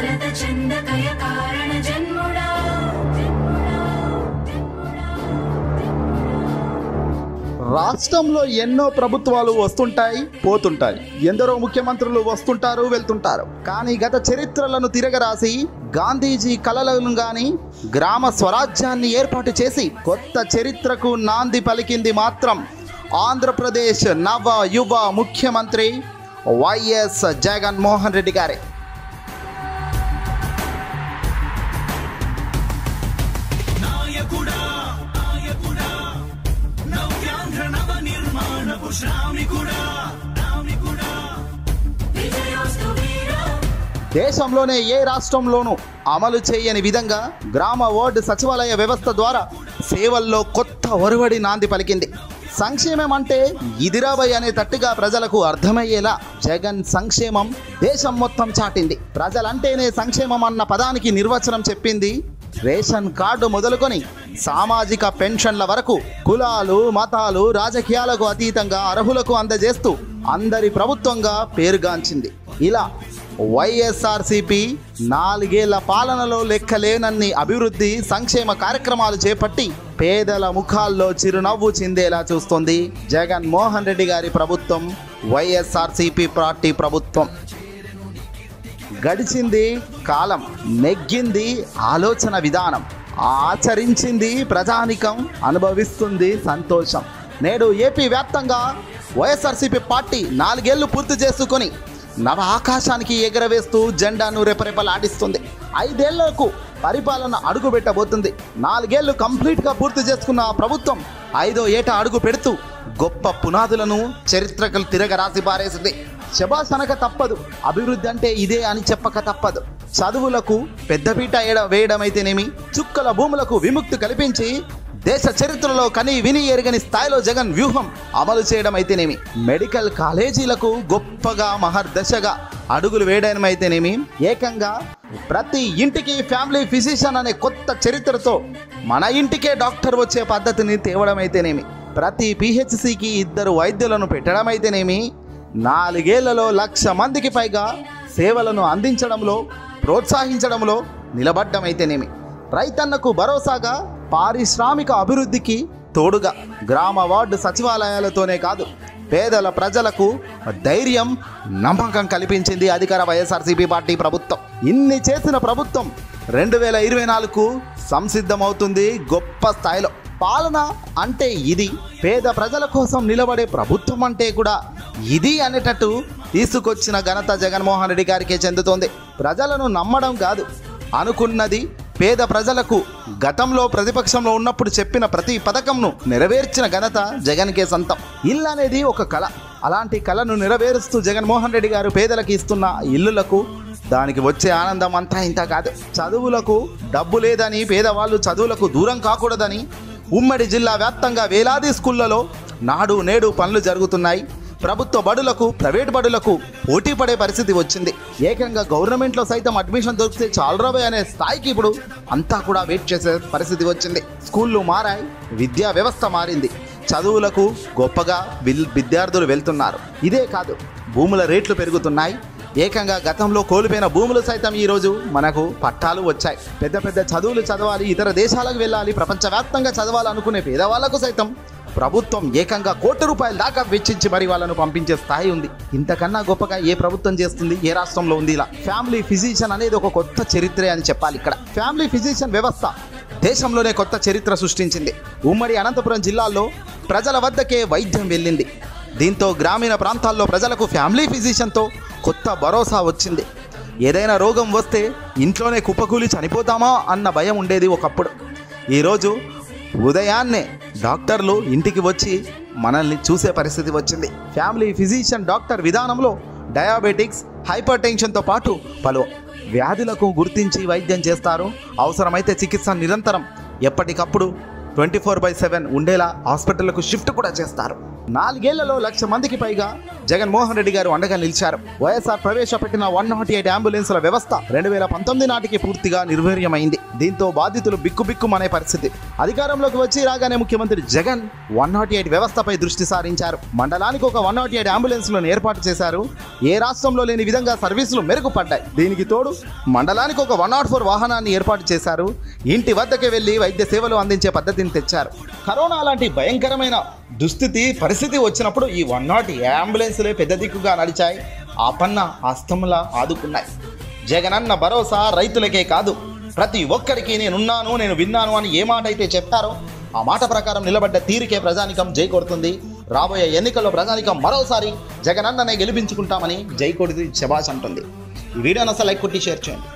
కలత చందకయ కారణ జన్ముడా జన్ముడా జన్ముడా రాష్ట్రంలో ఎన్నో ప్రభుత్వాలు వస్తుంటాయి పోతుంటాయి ఎందరో ముఖ్యమంత్రులు వస్తుంటారు వెళ్తుంటారు కానీ గత చరిత్రలను తిరగరాసి గాంధీజీ కలలను గాని గ్రామ స్వరాజ్యాన్ని ఏర్పాటు చేసి కొత్త చరిత్రకు నాంది పలికింది మాత్రం ఆంధ్రప్రదేశ్ నవ యువ ముఖ్యమంత్రి వైఎస్ జగన్మోహన్ రెడ్డి గారే విజయోస్తు వీరా దేశంలోనే ఏ రాష్ట్రంలోనూ అమలు చేయని విధంగా గ్రామ వార్డు సచివాలయ వ్యవస్థ ద్వారా సేవల్లో కొత్త ఒరవడి నాంది పలికింది సంక్షేమం అంటే ఇదిరాబై అనే తట్టుగా ప్రజలకు అర్థమయ్యేలా జగన్ సంక్షేమం దేశం మొత్తం చాటింది ప్రజలంటేనే సంక్షేమం అన్న పదానికి నిర్వచనం చెప్పింది రేషన్ కార్డు మొదలుకొని సామాజిక పెన్షన్ల వరకు కులాలు మతాలు రాజకీయాలకు అతీతంగా అర్హులకు అందజేస్తూ అందరి ప్రభుత్వంగా పేరుగాంచింది ఇలా వైఎస్ఆర్సిపి నాలుగేళ్ల పాలనలో లెక్కలేనన్ని అభివృద్ధి సంక్షేమ కార్యక్రమాలు చేపట్టి పేదల ముఖాల్లో చిరునవ్వు చిందేలా చూస్తుంది జగన్ మోహన్ రెడ్డి గారి ప్రభుత్వం వైఎస్ఆర్సిపి పార్టీ ప్రభుత్వం గడిచింది కాలం నెగ్గింది ఆలోచన విధానం ఆచరించింది ప్రజానికం అనుభవిస్తుంది సంతోషం నేడు ఏపీ వ్యాప్తంగా వైఎస్ఆర్సీపీ పార్టీ నాలుగేళ్లు పూర్తి చేసుకొని నవ ఆకాశానికి ఎగరవేస్తూ జెండాను రెపరెపలాడిస్తుంది ఐదేళ్లకు పరిపాలన అడుగు పెట్టబోతుంది నాలుగేళ్లు కంప్లీట్గా పూర్తి చేసుకున్న ఆ ప్రభుత్వం ఐదో ఏట అడుగు పెడుతూ గొప్ప పునాదులను చరిత్రకలు తిరగరాసి పారేసింది శబాస్ అనక తప్పదు అభివృద్ధి అంటే ఇదే అని చెప్పక తప్పదు చదువులకు పెద్దపీట ఏడ వేయడమైతేనేమి చుక్కల భూములకు విముక్తి కల్పించి దేశ చరిత్రలో కని విని ఎరగని స్థాయిలో జగన్ వ్యూహం అమలు చేయడం అయితేనేమి మెడికల్ కాలేజీలకు గొప్పగా మహర్దశగా అడుగులు వేయడం అయితేనేమి ఏకంగా ప్రతి ఇంటికి ఫ్యామిలీ ఫిజిషియన్ అనే కొత్త చరిత్రతో మన ఇంటికే డాక్టర్ వచ్చే పద్ధతిని తేవడం అయితేనేమి ప్రతి పిహెచ్సికి ఇద్దరు వైద్యులను పెట్టడం అయితేనేమి నాలుగేళ్లలో లక్ష మందికి పైగా సేవలను అందించడంలో ప్రోత్సహించడంలో నిలబడ్డమైతేనేమి రైతన్నకు భరోసాగా పారిశ్రామిక అభివృద్ధికి తోడుగా గ్రామ వార్డు సచివాలయాలతోనే కాదు పేదల ప్రజలకు ధైర్యం నమ్మకం కల్పించింది అధికార వైఎస్ఆర్సీపీ పార్టీ ప్రభుత్వం ఇన్ని చేసిన ప్రభుత్వం రెండు వేల ఇరవై నాలుగు సంసిద్ధమవుతుంది గొప్ప స్థాయిలో పాలన అంటే ఇది పేద ప్రజల కోసం నిలబడే ప్రభుత్వం అంటే కూడా ఇది అనేటట్టు తీసుకొచ్చిన ఘనత జగన్మోహన్ రెడ్డి గారికే చెందుతోంది ప్రజలను నమ్మడం కాదు అనుకున్నది పేద ప్రజలకు గతంలో ప్రతిపక్షంలో ఉన్నప్పుడు చెప్పిన ప్రతి పథకంను నెరవేర్చిన ఘనత జగన్కే సొంతం ఇల్లు అనేది ఒక కళ అలాంటి కళను నెరవేరుస్తూ జగన్మోహన్ రెడ్డి గారు పేదలకు ఇస్తున్న ఇల్లులకు దానికి వచ్చే ఆనందం అంతా ఇంత కాదు చదువులకు డబ్బు లేదని పేదవాళ్ళు చదువులకు దూరం కాకూడదని ఉమ్మడి జిల్లా వ్యాప్తంగా వేలాది స్కూళ్లలో నాడు నేడు పనులు జరుగుతున్నాయి ప్రభుత్వ బడులకు ప్రైవేట్ బడులకు పోటీ పడే పరిస్థితి వచ్చింది ఏకంగా గవర్నమెంట్లో సైతం అడ్మిషన్ దొరికితే చాలరాబే అనే స్థాయికి ఇప్పుడు అంతా కూడా వెయిట్ చేసే పరిస్థితి వచ్చింది స్కూళ్ళు మారాయి విద్యా వ్యవస్థ మారింది చదువులకు గొప్పగా విల్ విద్యార్థులు వెళ్తున్నారు ఇదే కాదు భూముల రేట్లు పెరుగుతున్నాయి ఏకంగా గతంలో కోల్పోయిన భూములు సైతం ఈరోజు మనకు పట్టాలు వచ్చాయి పెద్ద పెద్ద చదువులు చదవాలి ఇతర దేశాలకు వెళ్ళాలి ప్రపంచవ్యాప్తంగా చదవాలనుకునే పేదవాళ్లకు సైతం ప్రభుత్వం ఏకంగా కోటి రూపాయల దాకా వెచ్చించి మరి వాళ్ళను పంపించే స్థాయి ఉంది ఇంతకన్నా గొప్పగా ఏ ప్రభుత్వం చేస్తుంది ఏ రాష్ట్రంలో ఉంది ఇలా ఫ్యామిలీ ఫిజిషియన్ అనేది ఒక కొత్త చరిత్రే అని చెప్పాలి ఇక్కడ ఫ్యామిలీ ఫిజిషియన్ వ్యవస్థ దేశంలోనే కొత్త చరిత్ర సృష్టించింది ఉమ్మడి అనంతపురం జిల్లాలో ప్రజల వద్దకే వైద్యం వెళ్ళింది దీంతో గ్రామీణ ప్రాంతాల్లో ప్రజలకు ఫ్యామిలీ ఫిజిషియన్తో కొత్త భరోసా వచ్చింది ఏదైనా రోగం వస్తే ఇంట్లోనే కుప్పకూలి చనిపోతామా అన్న భయం ఉండేది ఒకప్పుడు ఈరోజు ఉదయాన్నే డాక్టర్లు ఇంటికి వచ్చి మనల్ని చూసే పరిస్థితి వచ్చింది ఫ్యామిలీ ఫిజిషియన్ డాక్టర్ విధానంలో డయాబెటిక్స్ హైపర్ టెన్షన్తో పాటు పలు వ్యాధులకు గుర్తించి వైద్యం చేస్తారు అవసరమైతే చికిత్స నిరంతరం ఎప్పటికప్పుడు ట్వంటీ ఫోర్ బై సెవెన్ ఉండేలా హాస్పిటళ్లకు షిఫ్ట్ కూడా చేస్తారు నాలుగేళ్లలో లక్ష మందికి పైగా జగన్మోహన్ రెడ్డి గారు అండగా నిలిచారు వైఎస్ఆర్ ప్రవేశపెట్టిన వన్ నాట్ ఎయిట్ అంబులెన్సుల వ్యవస్థ రెండు వేల పంతొమ్మిది నాటికి పూర్తిగా నిర్వీర్యమైంది దీంతో బాధితులు బిక్కుబిక్కుమనే పరిస్థితి అధికారంలోకి వచ్చి రాగానే ముఖ్యమంత్రి జగన్ వన్ నాట్ ఎయిట్ వ్యవస్థపై దృష్టి సారించారు మండలానికి ఒక వన్ నాట్ ఎయిట్ అంబులెన్స్లను ఏర్పాటు చేశారు ఏ రాష్ట్రంలో లేని విధంగా సర్వీసులు మెరుగుపడ్డాయి దీనికి తోడు మండలానికి ఒక వన్ నాట్ ఫోర్ వాహనాన్ని ఏర్పాటు చేశారు ఇంటి వద్దకే వెళ్లి వైద్య సేవలు అందించే పద్ధతిని తెచ్చారు కరోనా లాంటి భయంకరమైన దుస్థితి పరిస్థితి వచ్చినప్పుడు ఈ వన్ నాట్ అంబులెన్స్లే పెద్ద దిక్కుగా నడిచాయి ఆ పన్న హస్తములా ఆదుకున్నాయి జగనన్న భరోసా రైతులకే కాదు ప్రతి ఒక్కరికి నేనున్నాను నేను విన్నాను అని ఏ మాట అయితే చెప్పారో ఆ మాట ప్రకారం నిలబడ్డ తీరికే ప్రజానికం జై కొడుతుంది రాబోయే ఎన్నికల్లో ప్రజానికం మరోసారి జగనన్ననే గెలిపించుకుంటామని జై కొడిది శబాష్ అంటుంది ఈ వీడియోని అసలు లైక్ కొట్టి షేర్ చేయండి